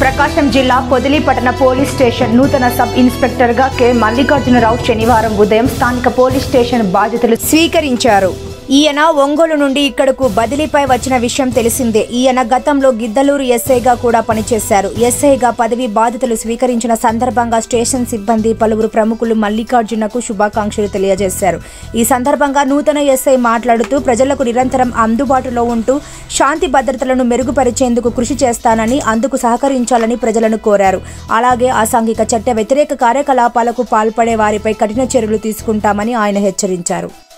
ప్రకాశం జిల్లా పొదిలి పట్టణ police station నూతన సబ్ ఇన్స్పెక్టర్ గా కె మల్లికార్జునరావు శనివారం ఉదయం స్థానిక పోలీస్ స్టేషన్ బాధ్యతలు స్వీకరించారు ఈయన ఒంగోలు నుండి ఇక్కడకు బదిలీపై వచ్చిన విషయం తెలిసిందే ఈయన గతంలో గిద్దలూరు ఎస్ఐగా కూడా పనిచేశారు ఎస్ఐగా పదవి బాధ్యతలు స్వీకరించిన సందర్భంగా స్టేషన్ సిబ్బంది పలువురు ప్రముఖులు మల్లికార్జునకు శుభాకాంక్షలు తెలియజేశారు ఈ సందర్భంగా నూతన ఎస్ఐ మాట్లాడుతూ ప్రజలకు నిరంతరం అందుబాటులో ఉంటూ శాంతి భద్రతలను మెరుగుపరిచేందుకు కృషి చేస్తానని అందుకు సహకరించాలని ప్రజలను కోరారు అలాగే అసాంఘిక చట్ట వ్యతిరేక కార్యకలాపాలకు పాల్పడే వారిపై కఠిన చర్యలు తీసుకుంటామని ఆయన హెచ్చరించారు